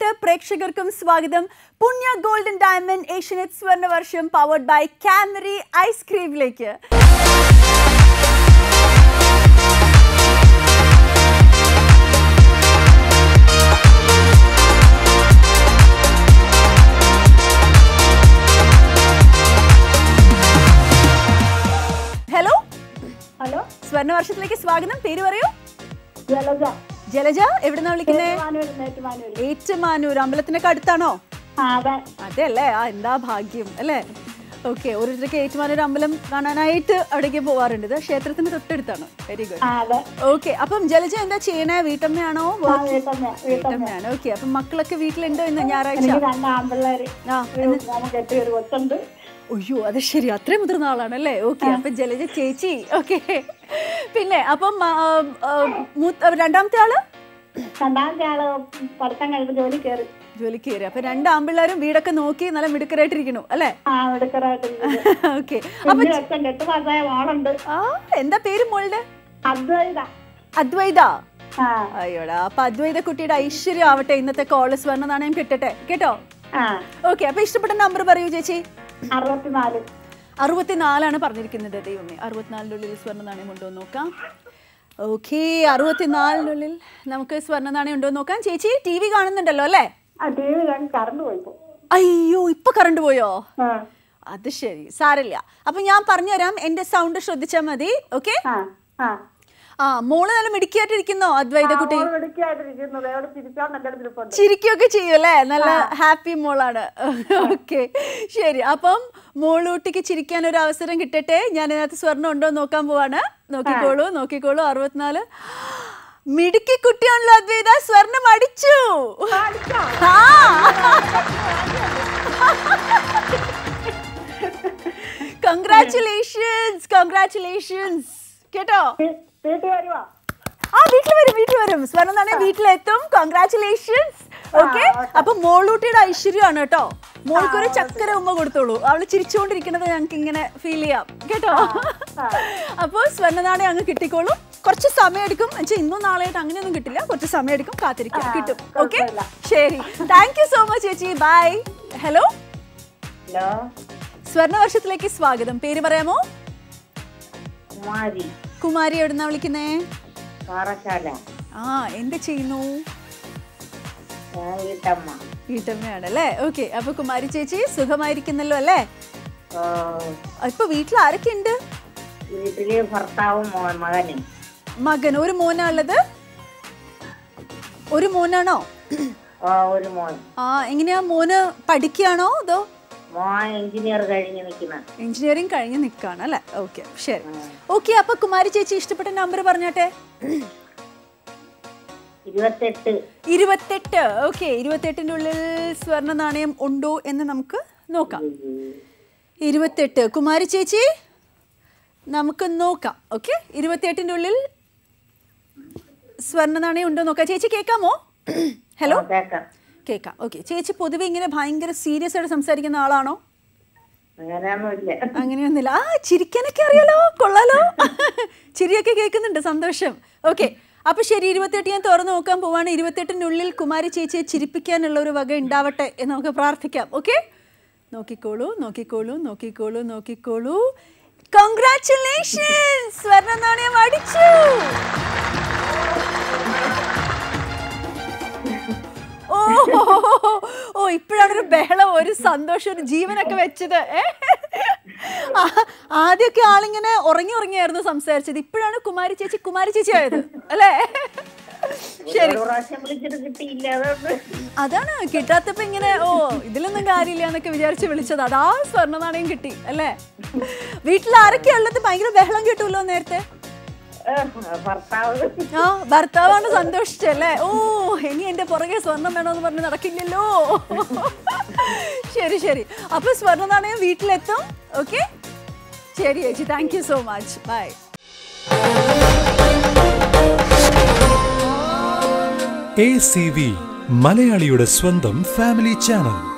പ്രേക്ഷകർക്കും സ്വാഗതം പുണ്യ ഗോൾഡൻ ഡയമണ്ട് ഏഷ്യനെറ്റ് സ്വർണ്ണ വർഷം പവർഡ് ബൈ കാമറി ഐസ്ക്രീമിലേക്ക് ഹലോ ഹലോ സ്വർണ്ണ വർഷത്തിലേക്ക് സ്വാഗതം പേര് പറയൂ ജലജ ജലജ എവിടുന്നാ വിളിക്കുന്നേ ഏറ്റുമാനൂർ ഏറ്റുമാനൂർ ഏറ്റുമാനൂർ അമ്പലത്തിനൊക്കെ അടുത്താണോ ആ അതെ അതെ അല്ലേ ആ എന്താ ഭാഗ്യം അല്ലേ ഓക്കെ ഓരോരുത്തർക്ക് ഏറ്റുമാനൂർ അമ്പലം കാണാനായിട്ട് അവിടേക്ക് പോവാറുണ്ട് ഇത് ക്ഷേത്രത്തിന് തൊട്ടടുത്താണ് വെരി ഗുഡ് ആ അതെ ഓക്കെ അപ്പം ജലജ എന്താ ചെയ്യണേ വീട്ടമ്മയാണോ ആ വീട്ടമ്മ വീട്ടമ്മ വീട്ടമ്മയാണ് ഓക്കെ അപ്പം മക്കളൊക്കെ വീട്ടിലുണ്ടോ ഇന്ന് ഞായറാഴ്ച എനിക്ക് രണ്ട് ആൺപിള്ളേര് ആ ഒരു നമുക്ക് എട്ട് ഒരു കൊച്ചുണ്ട് അയ്യോ അത് ശരി അത്രയും മുതിർന്ന ആളാണ് അല്ലേ ഓക്കെ അപ്പം ജലജ ചേച്ചി ഓക്കെ പിന്നെ അപ്പം ആ, ആ, മൂത്ത- രണ്ടാമത്തെ ആള് രണ്ടാമത്തെ ആള് പഠിത്തം കഴിഞ്ഞ് ജോലി കയറി ജോലിക്ക് കയറി അപ്പൊ രണ്ട് ആമ്പിള്ളേരും വീടൊക്കെ നോക്കി നല്ല മിടുക്കരായിട്ടിരിക്കണു അല്ലേ ആ എടുക്കറായിട്ട് ഓക്കെ കുഞ്ഞു കൊച്ചുണ്ട് എട്ട് മാസമായ മോളുണ്ട് ആ എന്താ പേര് മോളുടെ അദ്വൈത അദ്വൈത ആ അയ്യോടാ അപ്പൊ അദ്വൈത കുട്ടിയുടെ ഐശ്വര്യം ആവട്ടെ ഇന്നത്തെ കോള് സ്വർണ്ണ നാണയം കിട്ടട്ടെ കേട്ടോ ആ ഓക്കെ അപ്പൊ ഇഷ്ടപ്പെട്ട നമ്പർ പറയൂ ചേച്ചി അറുപത്തിനാല് അറുപത്തിനാലാണ് പറഞ്ഞിരിക്കുന്നത് ദൈവമേ അറുപത്തിനാലിൻ്റെ ഉള്ളിൽ സ്വർണ്ണ നാണയം ഉണ്ടോ എന്ന് നോക്കാം ഓക്കെ അറുപത്തിനാലിനുള്ളിൽ നമുക്ക് സ്വർണ്ണ നാണയം ഉണ്ടോ എന്ന് നോക്കാം ചേച്ചി ടി വി കാണുന്നുണ്ടല്ലോ അല്ലേ ആ ടി വി കഴിഞ്ഞ് കറണ്ട് പോയിപ്പോ അയ്യോ ഇപ്പൊ കറണ്ട് പോയോ ആ അത് ശരി സാരമില്ല അപ്പൊ ഞാൻ പറഞ്ഞുതരാം എന്റെ സൗണ്ട് ശ്രദ്ധിച്ചാൽ മതി ഓക്കെ ആ ആ ആ മോള് നല്ല മിടുക്കിയായിട്ടിരിക്കുന്നോ അദ്വൈത കുട്ടി മോള് മിടുക്കിയായിട്ടിരിക്കുന്നത് എവിടെ ചിരിക്കാൻ നല്ല ഇരിപ്പുണ്ട് ചിരിക്കുകയൊക്കെ ചെയ്യും അല്ലേ നല്ല ഹാപ്പി മോളാണ് ഓക്കെ ശരി അപ്പം മോളൂട്ടിക്ക് ചിരിക്കാൻ ഒരു അവസരം കിട്ടട്ടെ ഞാൻ ഇതിനകത്ത് സ്വർണ്ണം ഉണ്ടോ എന്ന് നോക്കാൻ പോവാണ് നോക്കിക്കോളൂ നോക്കിക്കോളൂ അറുപത്തിനാല് മിടുക്കി കുട്ടിയാണല്ലോ അദ്വൈത സ്വർണം അടിച്ചു ആ. കൺഗ്രാറ്റുലേഷൻസ് കൺഗ്രാറ്റുലേഷൻസ് കേട്ടോ വീട്ടിൽ വരുവാ ആ വീട്ടിൽ വരും വീട്ടിൽ വരും സ്വർണ്ണം തന്നെ വീട്ടിലെത്തും കൺഗ്രാറ്റുലേഷൻസ് ഓക്കെ അപ്പൊ മോളൂട്ടിയുടെ ഐശ്വര്യമാണ് കേട്ടോ മോൾക്കൊരു ചക്കര ഉമ്മ കൊടുത്തോളൂ അവള് ചിരിച്ചുകൊണ്ടിരിക്കുന്നത് ഞങ്ങൾക്ക് ഇങ്ങനെ ഫീൽ ചെയ്യാം കേട്ടോ അപ്പോൾ സ്വർണ്ണനാണയം അങ്ങ് കിട്ടിക്കോളും കുറച്ച് സമയം എടുക്കും എന്നുവെച്ചാൽ ഇന്നും നാളെയായിട്ട് അങ്ങനെയൊന്നും കിട്ടില്ല കുറച്ച് സമയം എടുക്കും കാത്തിരിക്കാം കിട്ടും ഓക്കെ കുഴപ്പമില്ല. ശരി താങ്ക് യു സോ മച്ച് ചേച്ചി ബൈ ഹലോ ഹലോ സ്വർണ്ണ വർഷത്തിലേക്ക് സ്വാഗതം പേര് പറയാമോ കുമാരി കുമാരി എവിടുന്നാ വിളിക്കുന്നേ പാറശാല ആ എന്ത് ചെയ്യുന്നു ഞാൻ വീട്ടമ്മ വീട്ടമ്മയാണ് അല്ലേ ഓക്കെ അപ്പൊ കുമാരി ചേച്ചി സുഖമായിരിക്കുന്നല്ലോ അല്ലേ ഓ, ഇപ്പൊ വീട്ടിൽ ആരൊക്കെ ഉണ്ട് വീട്ടില് ഭർത്താവും മോ- മകനും മകൻ ഒരു മോനാ ഉള്ളത് ഒരു മോനാണോ ഓ, ഒരു മോൻ ആ എങ്ങനെയാ മോന് പഠിക്കുകയാണോ അതോ മോൻ എഞ്ചിനീയർ കഴിഞ്ഞ് നിൽക്കുന്ന എഞ്ചിനീയറിംഗ് കഴിഞ്ഞ് നിൽക്കുകയാണ് അല്ലേ ഓക്കെ ശരി ഓക്കെ അപ്പൊ കുമാരി ചേച്ചി ഇഷ്ടപ്പെട്ട നമ്പർ പറഞ്ഞാട്ടെ ഇരുപത്തെട്ട് ഇരുപത്തെട്ട് ഓക്കെ ഇരുപത്തെട്ടിൻ്റെ ഉള്ളിൽ സ്വർണ്ണ നാണയം ഉണ്ടോ എന്ന് നമുക്ക് നോക്കാം ഇരുപത്തെട്ട് കുമാരി ചേച്ചി നമുക്ക് നോക്കാം ഓക്കെ ഇരുപത്തിയെട്ടിൻ്റെ ഉള്ളിൽ സ്വർണ്ണ നാണയം ഉണ്ടോ നോക്കാം ചേച്ചി കേൾക്കാമോ ഹലോ കേക്കാം കേൾക്കാം ഓക്കെ ചേച്ചി പൊതുവെ ഇങ്ങനെ ഭയങ്കര സീരിയസ് ആയിട്ട് സംസാരിക്കുന്ന ആളാണോ അങ്ങനെയൊന്നുമില്ല അങ്ങനെയൊന്നുമില്ല ആ ചിരിക്കാനൊക്കെ അറിയാലോ കൊള്ളാലോ ചിരിയൊക്കെ കേൾക്കുന്നുണ്ട് സന്തോഷം ഓക്കെ അപ്പൊ ശരി ഇരുപത്തെട്ട് ഞാൻ തുറന്നു നോക്കാൻ പോവാണ് ഇരുപത്തെട്ടിനുള്ളിൽ കുമാരി ചേച്ചിയെ ചിരിപ്പിക്കാനുള്ള ഒരു വക ഉണ്ടാവട്ടെ എന്ന് നമുക്ക് പ്രാർത്ഥിക്കാം ഓക്കെ നോക്കിക്കോളൂ നോക്കിക്കോളൂ നോക്കിക്കോളൂ നോക്കിക്കോളൂ കൺഗ്രാറ്റുലേഷൻ സ്വർണ്ണ നാണയം അടിച്ചു ഓ ഓ ഇപ്പോഴാണ് ഒരു ബഹളം ഒരു സന്തോഷം ഒരു ജീവനൊക്കെ വെച്ചത് ഏ? ആ, ആദ്യമൊക്കെ ആളിങ്ങനെ ഉറങ്ങി ഉറങ്ങിയായിരുന്നു സംസാരിച്ചത് ഇപ്പോഴാണ് കുമാരി ചേച്ചി കുമാരി ചേച്ചി ആയത് അല്ലേ ശരി ഒരു പ്രാവശ്യം വിളിച്ചിട്ട് കിട്ടിയില്ല അതുകൊണ്ട് അതാണ് കിട്ടാത്തപ്പോ ഇങ്ങനെ ഓ ഇതിലൊന്നും കാര്യമില്ല എന്നൊക്കെ വിചാരിച്ച് വിളിച്ചത് അതാ സ്വർണ്ണ നാണയം കിട്ടി അല്ലേ വീട്ടിൽ ആരൊക്കെയാ ഉള്ളത് ഭയങ്കര ബഹളം കിട്ടുമല്ലോ നേരത്തെ ഏ, ഭർത്താവ് ആ ഭർത്താവാണ് സന്തോഷിച്ചല്ലേ ഓ ഇനി എന്റെ പുറകെ സ്വർണം വേണമെന്ന് പറഞ്ഞ് നടക്കില്ലല്ലോ ശരി ശരി അപ്പൊ സ്വർണ്ണ നാണയം വീട്ടിലെത്തും ഓക്കെ ശരി ചേച്ചി thank you so much bye A C V മലയാളിയുടെ സ്വന്തം ഫാമിലി ചാനൽ